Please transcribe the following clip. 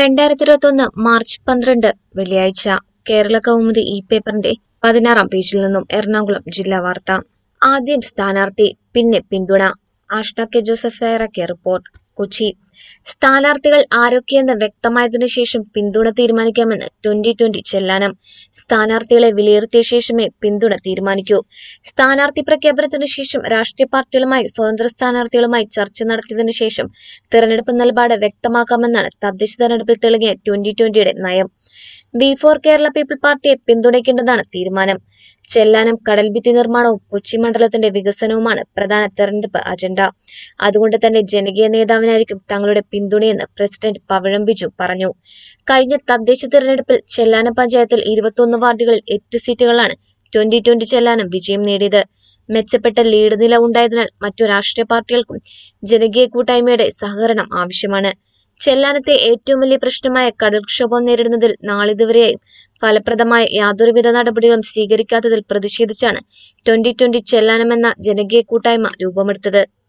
രണ്ടായിരത്തി ഇരുപത്തൊന്ന് മാർച്ച് പന്ത്രണ്ട് വെള്ളിയാഴ്ച കേരള കൗമുദി ഇ പേപ്പറിന്റെ പതിനാറാം പേജിൽ നിന്നും എറണാകുളം ജില്ലാ വാർത്ത ആദ്യം സ്ഥാനാർത്ഥി പിന്നെ പിന്തുണ ആഷ്ന കെ ജോസഫ് തയ്യാറാക്കിയ റിപ്പോർട്ട് കൊച്ചി സ്ഥാനാർത്ഥികൾ ആരൊക്കെയെന്ന് വ്യക്തമായതിനു ശേഷം പിന്തുണ തീരുമാനിക്കാമെന്ന് ട്വന്റി ട്വന്റി ചെല്ലാനം സ്ഥാനാർത്ഥികളെ വിലയിരുത്തിയ ശേഷമേ പിന്തുണ തീരുമാനിക്കൂ സ്ഥാനാർത്ഥി പ്രഖ്യാപനത്തിനു ശേഷം രാഷ്ട്രീയ പാർട്ടികളുമായി സ്വതന്ത്ര സ്ഥാനാർത്ഥികളുമായി ചർച്ച നടത്തിയതിനു ശേഷം തെരഞ്ഞെടുപ്പ് നിലപാട് വ്യക്തമാക്കാമെന്നാണ് തദ്ദേശ തെരഞ്ഞെടുപ്പിൽ തെളിഞ്ഞ ട്വന്റി ട്വന്റിയുടെ നയം ബി ഫോർ കേരള പീപ്പിൾ പാർട്ടിയെ പിന്തുണയ്ക്കേണ്ടതാണ് തീരുമാനം ചെല്ലാനം കടൽഭിത്തി നിർമ്മാണവും കൊച്ചി മണ്ഡലത്തിന്റെ വികസനവുമാണ് പ്രധാന തെരഞ്ഞെടുപ്പ് അജണ്ട അതുകൊണ്ട് തന്നെ ജനകീയ നേതാവിനായിരിക്കും തങ്ങളുടെ പിന്തുണയെന്ന് പ്രസിഡന്റ് പവഴം ബിജു പറഞ്ഞു കഴിഞ്ഞ തദ്ദേശ തെരഞ്ഞെടുപ്പിൽ ചെല്ലാനം പഞ്ചായത്തിൽ ഇരുപത്തൊന്ന് വാർഡുകളിൽ എട്ട് സീറ്റുകളാണ് ട്വന്റി ട്വന്റി ചെല്ലാനം വിജയം നേടിയത് മെച്ചപ്പെട്ട ലീഡ് നില ഉണ്ടായതിനാൽ മറ്റു രാഷ്ട്രീയ പാർട്ടികൾക്കും ജനകീയ കൂട്ടായ്മയുടെ സഹകരണം ആവശ്യമാണ് ചെല്ലാനത്തെ ഏറ്റവും വലിയ പ്രശ്നമായ കടൽക്ഷോഭം നേരിടുന്നതിൽ നാളിതുവരെയായും ഫലപ്രദമായ യാതൊരുവിധ നടപടികളും സ്വീകരിക്കാത്തതിൽ പ്രതിഷേധിച്ചാണ് ട്വന്റി ട്വന്റി ചെല്ലാനമെന്ന ജനകീയ കൂട്ടായ്മ രൂപമെടുത്തത്